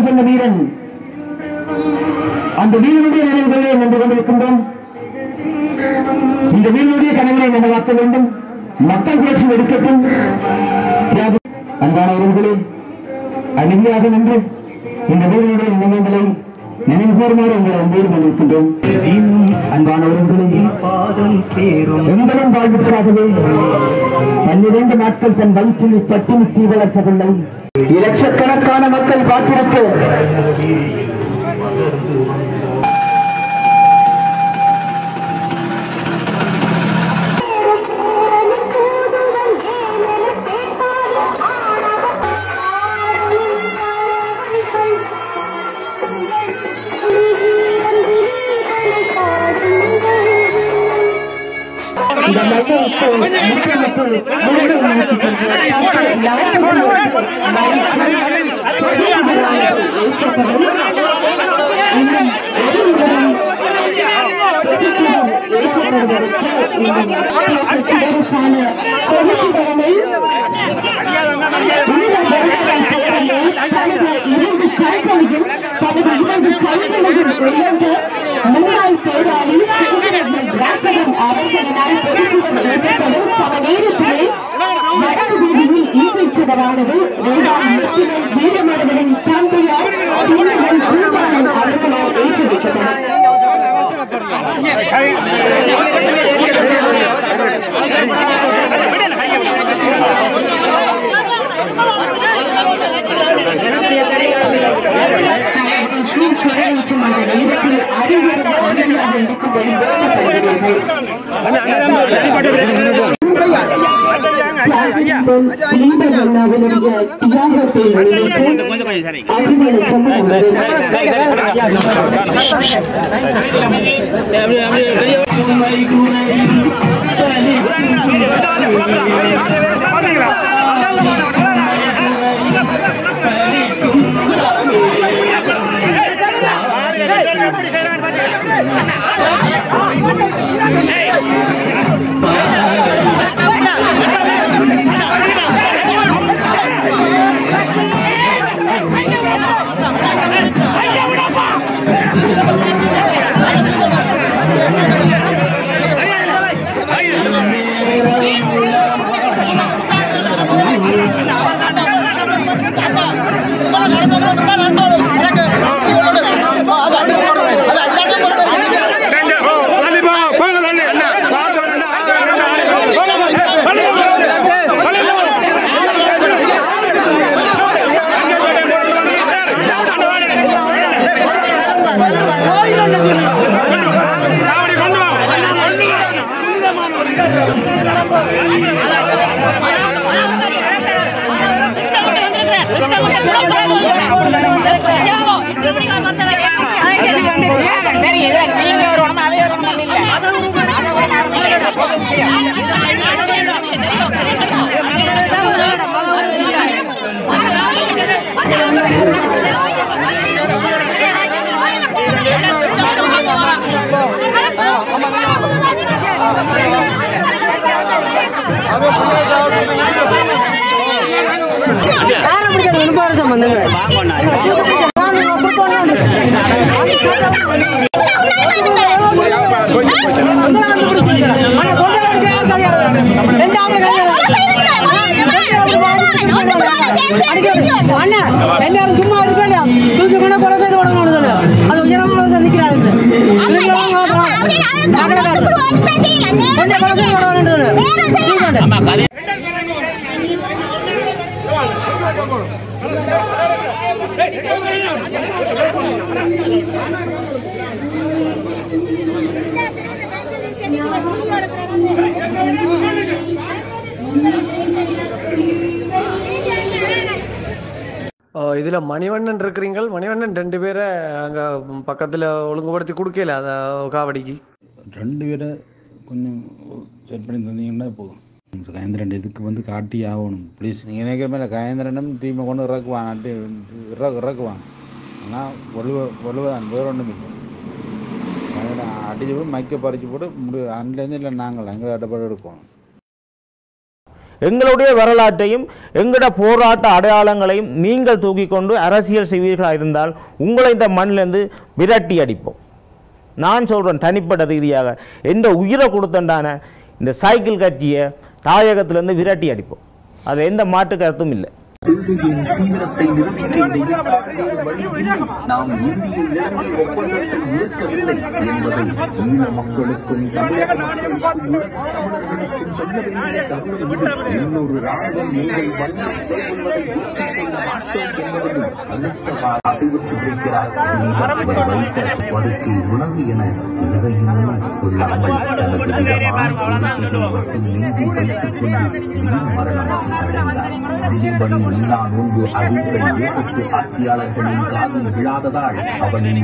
சென்ற வீரன் அந்த வீரனுடைய நினைவுகளே நின்று கொண்டிருக்கின்றோம் இந்த வீரனுடைய கனங்களை நினைவாக்க வேண்டும் மக்கள் பேச்சு எடுக்கட்டும் தியாகம். அன்பானவர்களே அநீதியாக நின்று இந்த வீரனுடைய நினைவுகளை நினைவு கூறுமாறு உங்களை அன்போடு கொண்டிருக்கின்றோம் அன்பானவர்களே பாதம் சேரும் எங்களும் வாழ்வுக்காகவே பன்னிரண்டு நாட்கள் தன் வயிற்றில் பட்டினி தீ வளர்த்தவில்லை லட்சக்கணக்கான மக்கள் காத்திருக்க இந்த மையத்தை முக்கிய மக்கள் முழுவதும் நோக்கி சென்று இன்னும் ஒரு நிமிடம் ஏற்றப்படுவதற்கு இன்னும் சிலருக்கான பொதுச்சிதறனை தனது இரண்டு கண்களையும் தனது இரண்டு கண்களையும் இழந்து முன்னாள் போராளி சேகரன் ராக்கவன் அவர்களினால் பொதுச்சிதம் ஏற்றப்படும் சம நேரத்திலே வடக்கு வீதியில் ஈவேற்றவரானது இரண்டாம் லெப்டினன்ட் வீரமரவனின் தந்தையார் சின்னவன் பூபாலன் அவர்களால் ஏற்றி வைக்கப்படும் தயவு சீர் சிறையேற்றும் அந்த நேரத்தில் அறிவுறும் அறிவியாக இருக்கும்படி வேண்டப்படுகிறீர்கள் இந்த மன்னாவினுடைய தியாகத்தை நினைத்து அறிவுரை சரி நீங்க வரணும் அவைய வரணும் இல்ல எல்லாரும் சும்மா இருக்கா தூக்கி கொண்டு கொலை செய்து கொடுக்கணும் அது உயரமாக வந்து நிற்கிறாரு கொஞ்சம் கொலை செய்து கொள்ள வேண்டும் இதில் மணிவண்ணன் இருக்கிறீங்கள் மணிவண்ணன் ரெண்டு பேரை அங்கே பக்கத்தில் ஒழுங்குபடுத்தி கொடுக்கல அதை காவடிக்கு ரெண்டு பேரை கொஞ்சம் செட் பண்ணி தந்தீங்கன்னா போதும் கயந்திரன் இதுக்கு வந்து காட்டி ஆகணும் ப்ளீஸ் நீங்கள் நினைக்கிற மேலே கயந்திரனும் டீமை கொண்டு இறக்குவான் அட்டி இற இறக்குவான் ஆனால் ஒழுவ ஒழுவதான் வேறு ஒன்றும் இல்லை கயந்திரன் அடிச்சு போட்டு மைக்கை பறிச்சு போட்டு முடி அங்கேருந்து இல்லை நாங்கள் அங்கே அடப்பாடு எடுப்போம் எங்களுடைய வரலாற்றையும் எங்களோட போராட்ட அடையாளங்களையும் நீங்கள் தூக்கிக் கொண்டு அரசியல் செய்வீர்களாக இருந்தால் உங்களை இந்த மண்ணிலிருந்து விரட்டி அடிப்போம் நான் சொல்கிறேன் தனிப்பட்ட ரீதியாக எந்த உயிரை கொடுத்தண்டான இந்த சைக்கிள் கட்சியை தாயகத்திலிருந்து விரட்டி அடிப்போம் அது எந்த மாற்று கருத்தும் இல்லை கொள்கையின் தீவிரத்தை நிரூபிக்க இந்த இரண்டாண்டு வழி இல்லை நாம் இந்திய இலங்கை ஒப்பந்தத்தை ஏற்கவில்லை என்பதை ஈழ மக்களுக்கும் தமிழக மக்களுக்கும் உலக தமிழர்களுக்கும் சொல்ல வேண்டிய தருணம் இது இன்னொரு ராணுவம் நீங்கள் வன்முறை மேற்கொள்வதை ஏற்றுக்கொள்ள மாட்டோம் என்பதையும் அழுத்தமாக அசைவற்று வைக்கிறார் இவர் அவர் வைத்த படுக்கை உணவு என எதையும் கொள்ளாமல் தனது விதமான கோரிக்கையை மட்டும் நெஞ்சில் வைத்துக் கொண்டு வீர் மரணம் அடைந்தார் திலீபனின் இல்லா நோன்பு அகிம்சை தேசத்து ஆட்சியாளர்களின் காதில் விழாததால் அவனின்